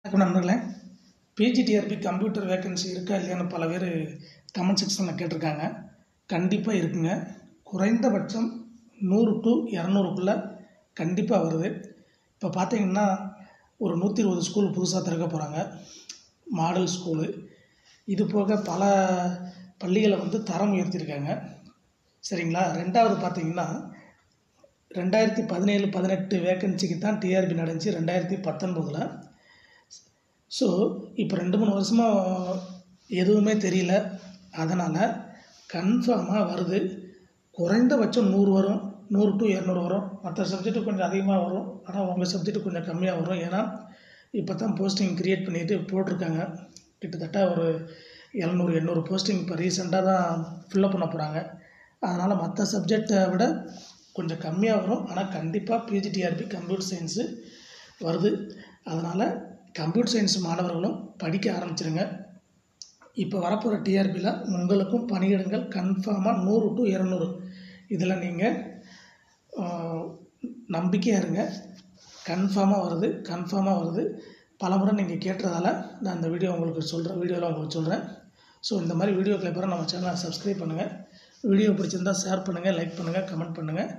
வணக்கம் நண்பர்களே PGTRB computer vacancy இருக்கா இல்லையான்னு பல பேர் கமெண்ட் செக்ஷனில் கேட்டிருக்காங்க கண்டிப்பாக இருக்குங்க குறைந்தபட்சம் நூறு டு இரநூறுக்குள்ளே கண்டிப்பாக வருது இப்போ பார்த்தீங்கன்னா ஒரு நூற்றி இருபது ஸ்கூல் புதுசாக திறக்க போகிறாங்க மாடல் ஸ்கூலு இது போக பல பள்ளிகளை வந்து தரம் உயர்த்தியிருக்காங்க சரிங்களா ரெண்டாவது பார்த்தீங்கன்னா ரெண்டாயிரத்தி பதினேழு பதினெட்டு வேக்கன்சிக்கு தான் டிஆர்பி நடந்துச்சு ரெண்டாயிரத்தி பத்தொன்பதில் ஸோ இப்போ ரெண்டு மூணு வருஷமாக எதுவுமே தெரியல அதனால் கன்ஃபார்மாக வருது குறைந்தபட்சம் நூறு வரும் நூறு டு இரநூறு வரும் மற்ற சப்ஜெக்ட்டு கொஞ்சம் அதிகமாக வரும் ஆனால் உங்கள் சப்ஜெக்ட்டு கொஞ்சம் கம்மியாக வரும் ஏன்னா இப்போ தான் போஸ்டிங் க்ரியேட் பண்ணிட்டு போட்டிருக்காங்க கிட்டத்தட்ட ஒரு எழுநூறு எண்ணூறு போஸ்டிங் இப்போ ரீசெண்டாக தான் ஃபில்லப் பண்ண போகிறாங்க அதனால் மற்ற சப்ஜெக்டை விட கொஞ்சம் கம்மியாக வரும் ஆனால் கண்டிப்பாக பிஜிடிஆர்பி கம்ப்யூட்டர் சயின்ஸு வருது அதனால் கம்ப்யூட்டர் சயின்ஸ் மாணவர்களும் படிக்க ஆரம்பிச்சிருங்க இப்போ வரப்போகிற டிஆர்பியில் உங்களுக்கும் பணியிடங்கள் கன்ஃபார்மாக நூறு டு இரநூறு இதில் நீங்கள் நம்பிக்கையாக இருங்க கன்ஃபார்மாக வருது கன்ஃபார்மாக வருது பலமுறை நீங்கள் கேட்டதால் நான் இந்த வீடியோ உங்களுக்கு சொல்கிறேன் வீடியோவில் உங்களுக்கு சொல்கிறேன் ஸோ இந்த மாதிரி வீடியோக்களை பிறகு நம்ம சேனலை சப்ஸ்கிரைப் பண்ணுங்கள் வீடியோ பிடிச்சிருந்தா ஷேர் பண்ணுங்கள் லைக் பண்ணுங்கள் கமெண்ட் பண்ணுங்கள்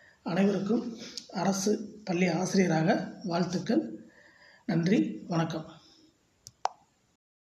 அனைவருக்கும் அரசு பள்ளி ஆசிரியராக வாழ்த்துக்கள் நன்றி வணக்கம்